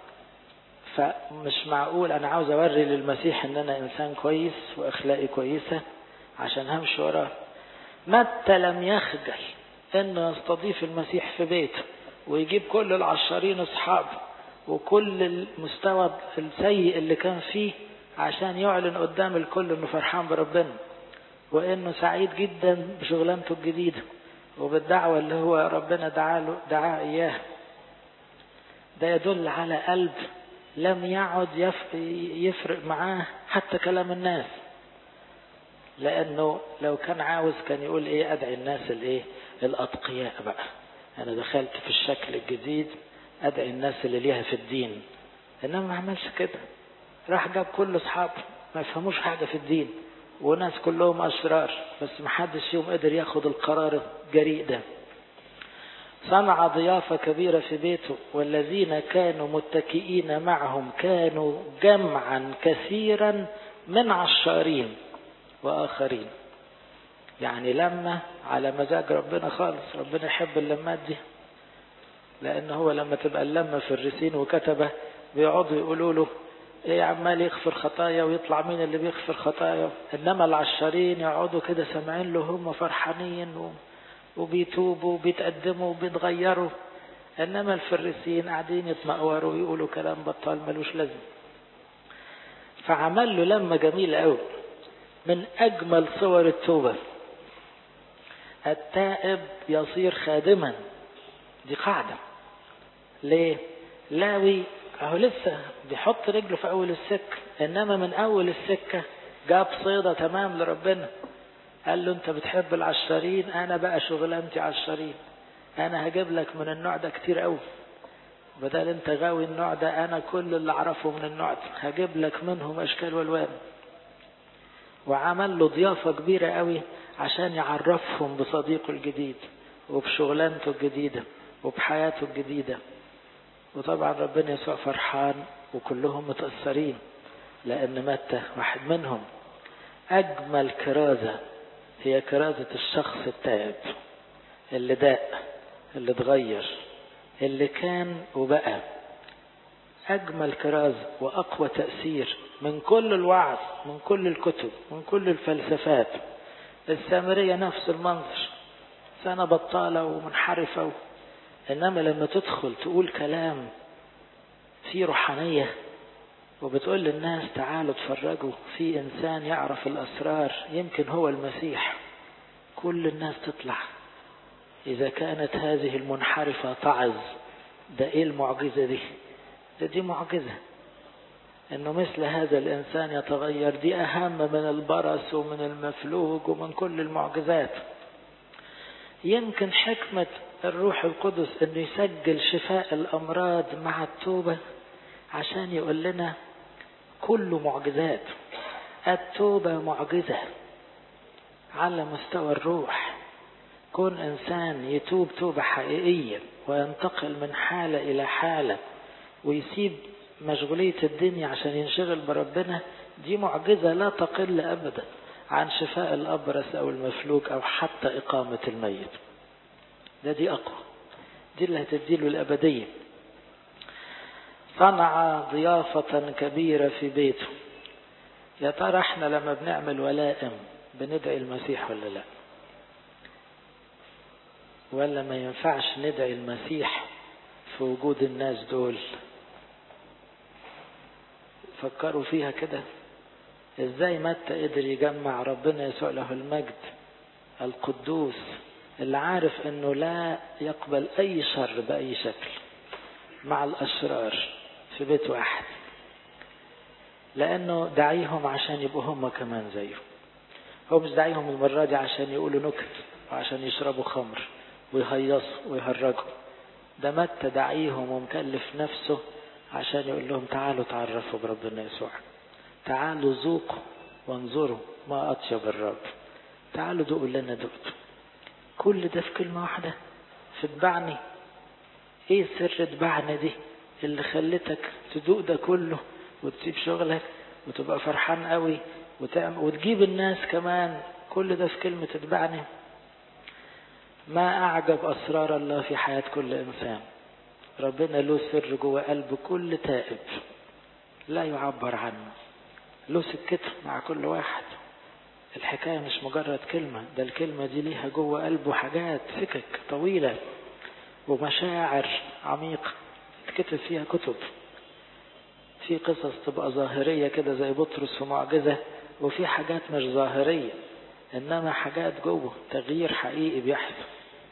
فمش معقول أنا عاوز أوري للمسيح إن أنا إنسان كويس وأخلاقي كويسة عشان همشي وراه متى لم يخجل إنه يستضيف المسيح في بيته ويجيب كل العشارين أصحابه وكل المستوى السيء اللي كان فيه عشان يعلن قدام الكل إنه فرحان بربنا وإنه سعيد جدا بشغلانته الجديدة وبالدعوة اللي هو ربنا دعا له دعاه إياها ده يدل على قلب لم يعد يفرق معاه حتى كلام الناس لانه لو كان عاوز كان يقول ايه ادعي الناس الايه الاتقياء بقى انا دخلت في الشكل الجديد ادعي الناس اللي ليها في الدين انما ما عملش كده راح جاب كل اصحابه ما يفهموش حاجه في الدين وناس كلهم اشرار بس ما حدش فيهم قدر ياخد القرار الجريء ده صنع ضيافة كبيرة في بيته والذين كانوا متكئين معهم كانوا جمعا كثيرا من عشارين وآخرين يعني لما على مزاج ربنا خالص ربنا يحب اللمات دي لأن هو لما تبقى اللمة في الرسين وكتبة بيقعدوا يقولوا له ايه عمال يغفر خطايا ويطلع مين اللي بيغفر خطايا انما العشارين يقعدوا كده سامعين له هم فرحانين و... وبيتوبوا وبيتقدموا وبيتغيروا انما الفريسيين قاعدين يتمقوروا ويقولوا كلام بطال ملوش لازم فعمل له لمة جميلة قوي من اجمل صور التوبة التائب يصير خادما دي قاعدة ليه لاوي اهو لسه بيحط رجله في اول السكة انما من اول السكة جاب صيدة تمام لربنا قال له انت بتحب العشارين انا بقى شغلانتي عشارين انا هجيب لك من النوع ده كتير قوي بدل انت غاوي النوع ده انا كل اللي اعرفه من النوع ده هجيب لك منهم اشكال والوان وعمل له ضيافة كبيرة قوي عشان يعرفهم بصديقه الجديد وبشغلانته الجديدة وبحياته الجديدة وطبعا ربنا يسوع فرحان وكلهم متأثرين لأن متى واحد منهم أجمل كرازة هي كرازة الشخص التائب اللي داق اللي اتغير اللي كان وبقى أجمل كرازة وأقوى تأثير من كل الوعظ من كل الكتب من كل الفلسفات السامرية نفس المنظر سنة بطالة ومنحرفة و... إنما لما تدخل تقول كلام فيه روحانية وبتقول للناس تعالوا اتفرجوا في إنسان يعرف الأسرار يمكن هو المسيح كل الناس تطلع إذا كانت هذه المنحرفة تعظ ده إيه المعجزة دي ده دي معجزة إنه مثل هذا الإنسان يتغير دي أهم من البرص ومن المفلوج ومن كل المعجزات يمكن حكمة الروح القدس إنه يسجل شفاء الأمراض مع التوبة عشان يقول لنا كله معجزات التوبة معجزة على مستوى الروح كون إنسان يتوب توبة حقيقية وينتقل من حالة إلى حالة ويسيب مشغولية الدنيا عشان ينشغل بربنا دي معجزة لا تقل أبدا عن شفاء الأبرص أو المفلوج أو حتى إقامة الميت ده دي أقوى دي اللي هتديله الأبدية صنع ضيافة كبيرة في بيته يا ترى احنا لما بنعمل ولائم بندعي المسيح ولا لا ولا ما ينفعش ندعي المسيح في وجود الناس دول فكروا فيها كده ازاي متى قدر يجمع ربنا يسوع له المجد القدوس اللي عارف انه لا يقبل اي شر باي شكل مع الاشرار في بيت واحد لانه دعيهم عشان يبقوا هم كمان زيه هو مش دعيهم المرة دي عشان يقولوا نكت وعشان يشربوا خمر ويهيصوا ويهرجوا ده متى دعيهم ومكلف نفسه عشان يقول لهم تعالوا تعرفوا بربنا يسوع تعالوا ذوقوا وانظروا ما أطيب الرب تعالوا دوقوا لنا دقتوا كل ده في كلمة واحدة في اتبعني ايه سر اتبعنا دي اللي خلتك تدوق ده كله وتسيب شغلك وتبقى فرحان قوي وتعمل وتجيب الناس كمان كل ده في كلمة اتبعني ما أعجب أسرار الله في حياة كل إنسان ربنا له سر جوه قلب كل تائب لا يعبر عنه له سكته مع كل واحد الحكاية مش مجرد كلمة ده الكلمة دي ليها جوه قلبه حاجات سكك طويلة ومشاعر عميقة اتكتب فيها كتب في قصص تبقى ظاهرية كده زي بطرس ومعجزة وفي حاجات مش ظاهرية إنما حاجات جوه تغيير حقيقي بيحصل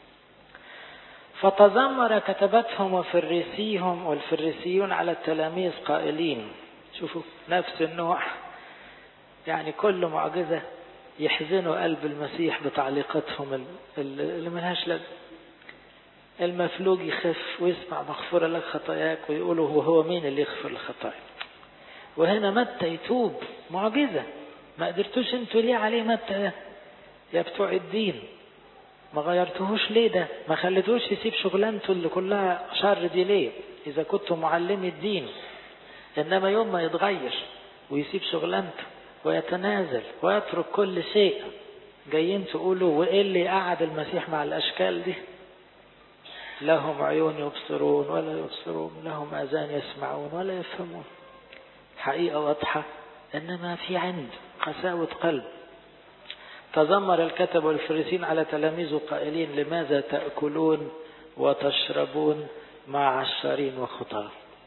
فتذمر كتبتهم وفريسيهم والفريسيون على التلاميذ قائلين شوفوا نفس النوع يعني كل معجزة يحزنوا قلب المسيح بتعليقاتهم اللي ملهاش لازمة المفلوج يخف ويسمع مغفورة لك خطاياك ويقولوا هو هو مين اللي يغفر الخطايا وهنا متى يتوب معجزة ما قدرتوش انتوا ليه عليه متى يا بتوع الدين ما غيرتهوش ليه ده ما خليتوش يسيب شغلانته اللي كلها شر دي ليه اذا كنتوا معلمي الدين انما يوم ما يتغير ويسيب شغلانته ويتنازل ويترك كل شيء جايين تقولوا وايه اللي قعد المسيح مع الاشكال دي لهم عيون يبصرون ولا يبصرون لهم اذان يسمعون ولا يفهمون حقيقه واضحه انما في عند قساوه قلب تذمر الكتب والفريسين على تلاميذه قائلين لماذا تأكلون وتشربون مع عشارين وخطاة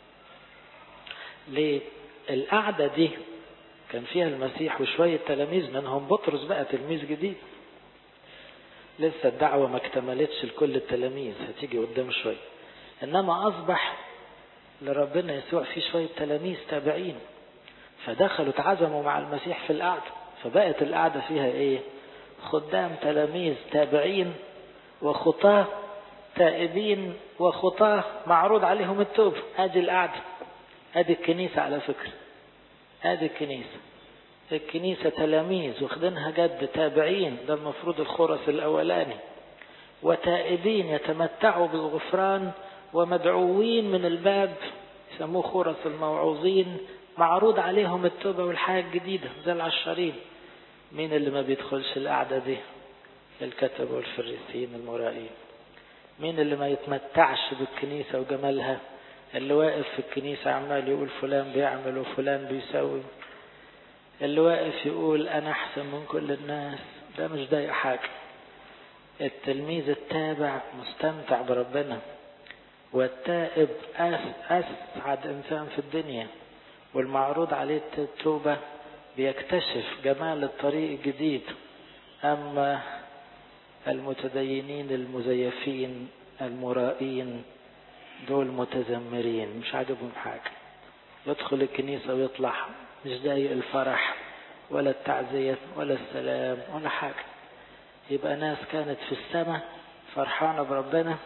ليه القعدة دي كان فيها المسيح وشوية تلاميذ منهم بطرس بقى تلميذ جديد لسه الدعوة ما اكتملتش لكل التلاميذ هتيجي قدام شوية إنما أصبح لربنا يسوع في شوية تلاميذ تابعين فدخلوا اتعزموا مع المسيح في القعدة فبقت القعدة فيها ايه خدام تلاميذ تابعين وخطاة تائبين وخطاة معروض عليهم التوب ادي القعدة ادي الكنيسة على فكرة ادي الكنيسة الكنيسة تلاميذ واخدينها جد تابعين ده المفروض الخرس الاولاني وتائبين يتمتعوا بالغفران ومدعوين من الباب يسموه خرس الموعوظين معروض عليهم التوبة والحياة الجديدة زي العشرين مين اللي ما بيدخلش القعدة دي الكتب والفريسين المرائين مين اللي ما يتمتعش بالكنيسة وجمالها اللي واقف في الكنيسة عمال يقول فلان بيعمل وفلان بيسوي اللي واقف يقول أنا أحسن من كل الناس ده مش ضايق حاجة التلميذ التابع مستمتع بربنا والتائب أسعد إنسان في الدنيا والمعروض عليه التوبة بيكتشف جمال الطريق الجديد أما المتدينين المزيفين المرائين دول متذمرين مش عاجبهم حاجة يدخل الكنيسة ويطلع مش ضايق الفرح ولا التعزية ولا السلام ولا حاجة يبقى ناس كانت في السماء فرحانة بربنا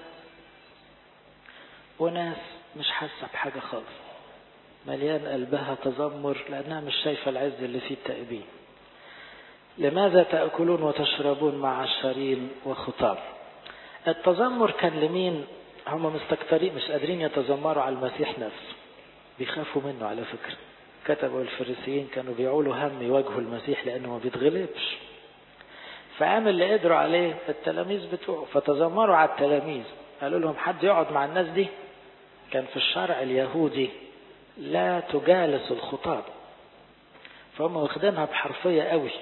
وناس مش حاسة بحاجة خالص مليان قلبها تذمر لأنها مش شايفة العز اللي فيه التائبين لماذا تأكلون وتشربون مع الشرين وخطاب التذمر كان لمين هم مستكترين مش قادرين يتذمروا على المسيح نفسه بيخافوا منه على فكرة كتبوا الفريسيين كانوا بيعولوا هم يواجهوا المسيح لأنه ما بيتغلبش فقام اللي قدروا عليه التلاميذ بتوعه فتذمروا على التلاميذ قالوا لهم حد يقعد مع الناس دي كان في الشرع اليهودي لا تجالس الخطاب فهم واخدينها بحرفية قوي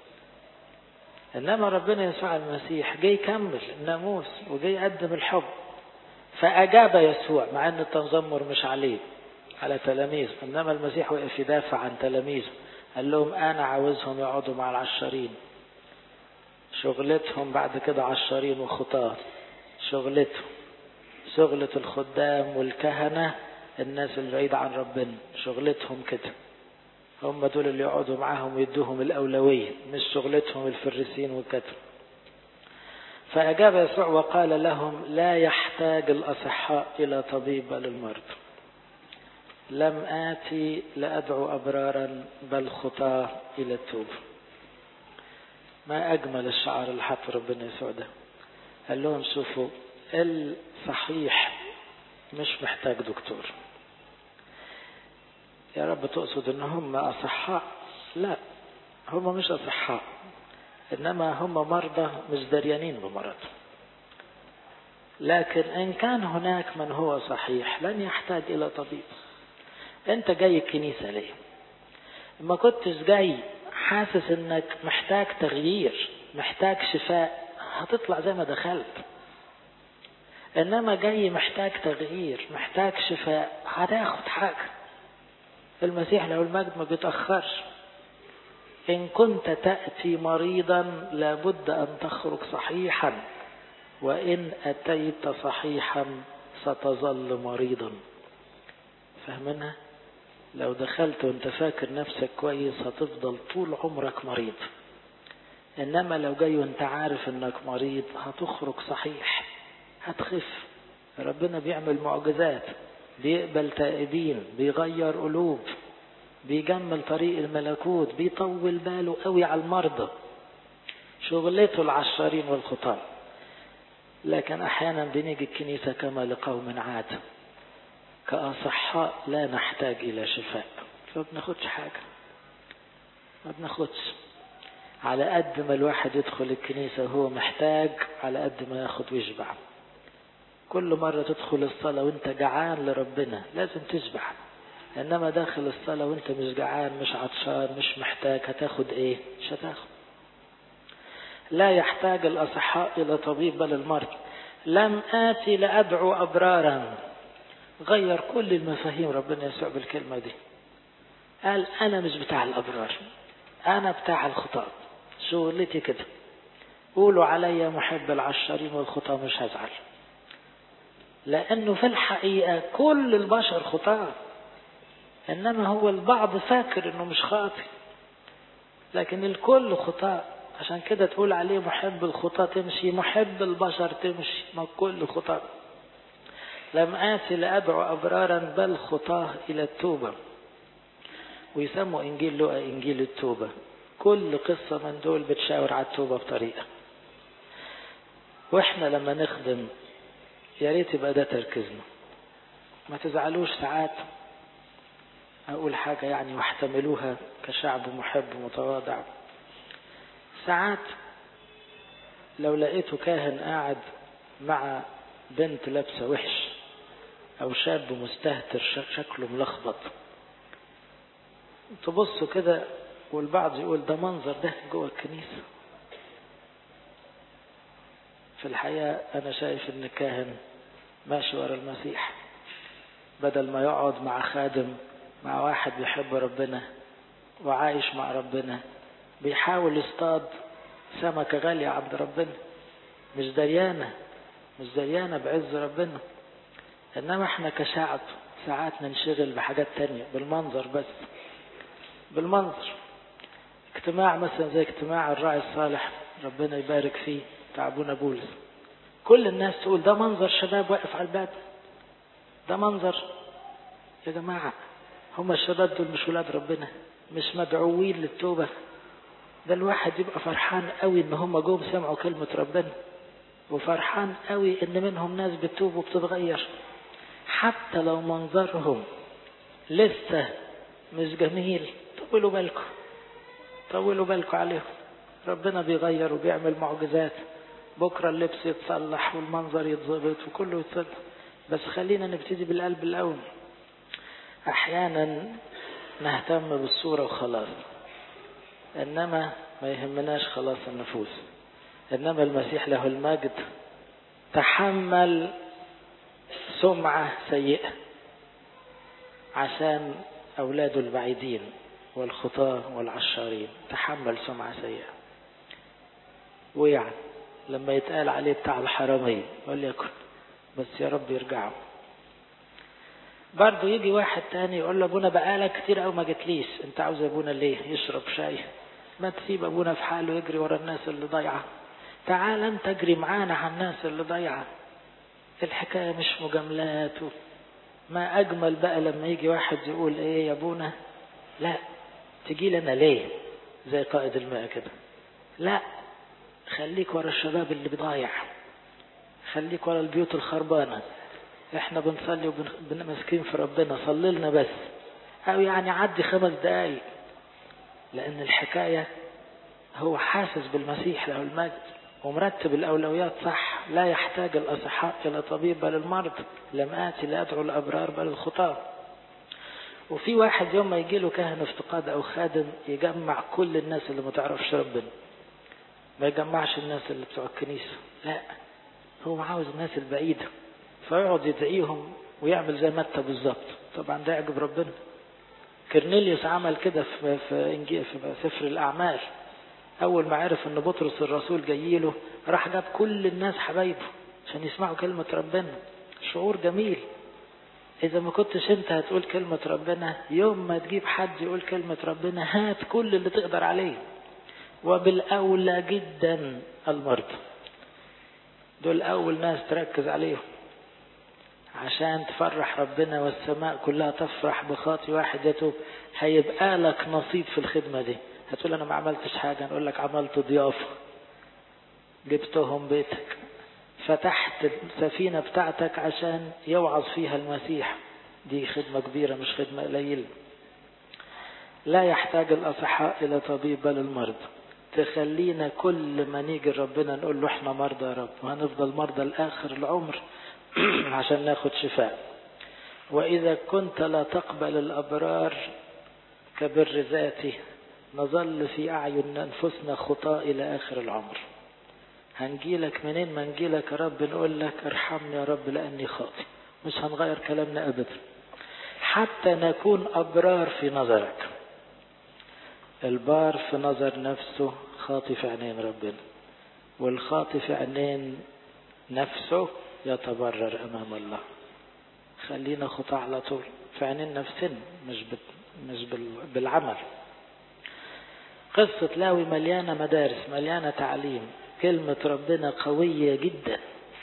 انما ربنا يسوع المسيح جاي يكمل الناموس وجاي يقدم الحب فاجاب يسوع مع ان التذمر مش عليه على تلاميذه انما المسيح وقف يدافع عن تلاميذه قال لهم انا عاوزهم يقعدوا مع العشارين شغلتهم بعد كده عشارين وخطاة شغلتهم شغلة الخدام والكهنة الناس البعيدة عن ربنا شغلتهم كده هم دول اللي يقعدوا معاهم ويدوهم الأولوية مش شغلتهم الفريسين والكتب فأجاب يسوع وقال لهم لا يحتاج الأصحاء إلى طبيب بل المرضى لم آتي لأدعو أبرارا بل خطاة إلى التوبة ما أجمل الشعار اللي حط ربنا يسوع ده قال لهم شوفوا الصحيح مش محتاج دكتور يا رب تقصد ان هم اصحاء لا هم مش اصحاء انما هم مرضى مش دريانين بمرضهم لكن ان كان هناك من هو صحيح لن يحتاج الى طبيب انت جاي الكنيسه ليه ما كنتش جاي حاسس انك محتاج تغيير محتاج شفاء هتطلع زي ما دخلت انما جاي محتاج تغيير محتاج شفاء هتاخد حاجه المسيح له المجد ما بيتأخرش إن كنت تأتي مريضا لابد أن تخرج صحيحا وإن أتيت صحيحا ستظل مريضا فاهمينها؟ لو دخلت وانت فاكر نفسك كويس هتفضل طول عمرك مريض انما لو جاي وانت عارف انك مريض هتخرج صحيح هتخف ربنا بيعمل معجزات بيقبل تائبين بيغير قلوب بيجمل طريق الملكوت بيطول باله قوي على المرضى شغلته العشارين والخطاب لكن احيانا بنيجي الكنيسة كما لقوم عاد كأصحاء لا نحتاج الى شفاء فما بناخدش حاجة ما بناخدش على قد ما الواحد يدخل الكنيسة وهو محتاج على قد ما ياخد ويشبع كل مرة تدخل الصلاة وانت جعان لربنا لازم تشبع انما داخل الصلاة وانت مش جعان مش عطشان مش محتاج هتاخد ايه مش هتاخد لا يحتاج الاصحاء الى طبيب بل المرض لم اتي لادعو ابرارا غير كل المفاهيم ربنا يسوع بالكلمة دي قال انا مش بتاع الابرار انا بتاع الخطاب شغلتي كده قولوا علي محب العشارين والخطاة مش هزعل لأنه في الحقيقة كل البشر خطاة إنما هو البعض فاكر إنه مش خاطئ لكن الكل خطاة عشان كده تقول عليه محب الخطاة تمشي محب البشر تمشي ما كل خطاة لم آتي لأدعو أبرارا بل خطاه إلى التوبة ويسموا إنجيل لقى إنجيل التوبة كل قصة من دول بتشاور على التوبة بطريقة وإحنا لما نخدم يا ريت يبقى ده تركيزنا ما تزعلوش ساعات أقول حاجة يعني واحتملوها كشعب محب متواضع ساعات لو لقيته كاهن قاعد مع بنت لابسة وحش أو شاب مستهتر شكله ملخبط تبصوا كده والبعض يقول ده منظر ده جوه الكنيسة في الحقيقة أنا شايف إن كاهن ماشي ورا المسيح بدل ما يقعد مع خادم مع واحد بيحب ربنا وعايش مع ربنا بيحاول يصطاد سمكة غالية عند ربنا مش دريانة مش دريانة بعز ربنا إنما إحنا كشعب ساعات ننشغل بحاجات تانية بالمنظر بس بالمنظر اجتماع مثلا زي اجتماع الراعي الصالح ربنا يبارك فيه بتاع ابونا بولس كل الناس تقول ده منظر شباب واقف على الباب ده منظر يا جماعة هم الشباب دول مش ولاد ربنا مش مدعوين للتوبة ده الواحد يبقى فرحان قوي ان هم جم سمعوا كلمة ربنا وفرحان قوي ان منهم ناس بتتوب وبتتغير حتى لو منظرهم لسه مش جميل طولوا بالكم طولوا بالكم عليهم ربنا بيغير وبيعمل معجزات بكرة اللبس يتصلح والمنظر يتظبط وكله يتصلح بس خلينا نبتدي بالقلب الأول أحيانا نهتم بالصورة وخلاص إنما ما يهمناش خلاص النفوس إنما المسيح له المجد تحمل سمعة سيئة عشان أولاده البعيدين والخطاة والعشارين تحمل سمعة سيئة ويعني لما يتقال عليه بتاع الحرامية وليكن بس يا رب يرجعوا برضه يجي واحد تاني يقول له ابونا بقالك كتير قوي ما جتليش انت عاوز ابونا ليه يشرب شاي ما تسيب ابونا في حاله يجري ورا الناس اللي ضايعه تعال انت اجري معانا على الناس اللي ضايعه الحكايه مش مجاملات ما اجمل بقى لما يجي واحد يقول ايه يا ابونا لا تجي لنا ليه زي قائد الماء كده لا خليك ورا الشباب اللي بضايع خليك ورا البيوت الخربانه احنا بنصلي وبنمسكين في ربنا صلي لنا بس او يعني عدي خمس دقايق لان الحكايه هو حاسس بالمسيح له المجد ومرتب الاولويات صح لا يحتاج الاصحاء الى طبيب بل المرض لم اتي لادعو الابرار بل الخطاه وفي واحد يوم ما يجي له كاهن افتقاد او خادم يجمع كل الناس اللي ما تعرفش ربنا ما يجمعش الناس اللي بتوع الكنيسه لا هو عاوز الناس البعيده فيقعد يدعيهم ويعمل زي متى بالظبط طبعا ده يعجب ربنا كرنيليوس عمل كده في في انجيل في سفر الاعمال اول ما عرف ان بطرس الرسول جاي له راح جاب كل الناس حبايبه عشان يسمعوا كلمه ربنا شعور جميل اذا ما كنتش انت هتقول كلمه ربنا يوم ما تجيب حد يقول كلمه ربنا هات كل اللي تقدر عليه وبالاولى جدا المرضى دول اول ناس تركز عليهم عشان تفرح ربنا والسماء كلها تفرح بخاطي واحد يتوب هيبقى لك نصيب في الخدمة دي هتقول أنا ما عملتش حاجة نقول لك عملت ضيافة جبتهم بيتك فتحت السفينة بتاعتك عشان يوعظ فيها المسيح دي خدمة كبيرة مش خدمة قليلة لا يحتاج الأصحاء إلى طبيب بل المرضى تخلينا كل ما نيجي ربنا نقول له احنا مرضى يا رب وهنفضل مرضى لآخر العمر عشان ناخد شفاء وإذا كنت لا تقبل الأبرار كبر ذاتي نظل في أعين أنفسنا خطاء إلى آخر العمر هنجيلك منين ما نجيلك يا رب نقول لك ارحمني يا رب لأني خاطئ مش هنغير كلامنا أبدا حتى نكون أبرار في نظرك البار في نظر نفسه خاطي في عينين ربنا والخاطي في عينين نفسه يتبرر أمام الله خلينا خطاة على طول في عينين نفسنا مش بت... مش بال... بالعمل قصة لاوي مليانة مدارس مليانة تعليم كلمة ربنا قوية جدا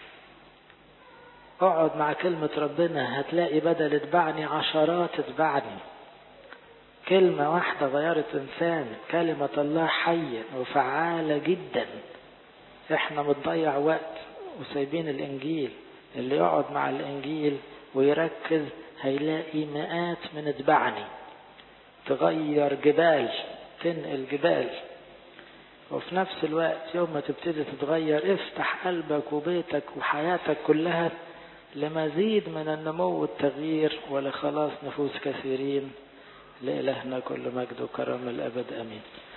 اقعد مع كلمة ربنا هتلاقي بدل اتبعني عشرات اتبعني كلمة واحدة غيرت إنسان كلمة الله حية وفعالة جدا احنا بنضيع وقت وسايبين الإنجيل اللي يقعد مع الإنجيل ويركز هيلاقي مئات من اتبعني تغير جبال تنقل جبال وفي نفس الوقت يوم ما تبتدي تتغير افتح قلبك وبيتك وحياتك كلها لمزيد من النمو والتغيير ولخلاص نفوس كثيرين لإلهنا كل مجد وكرم الأبد أمين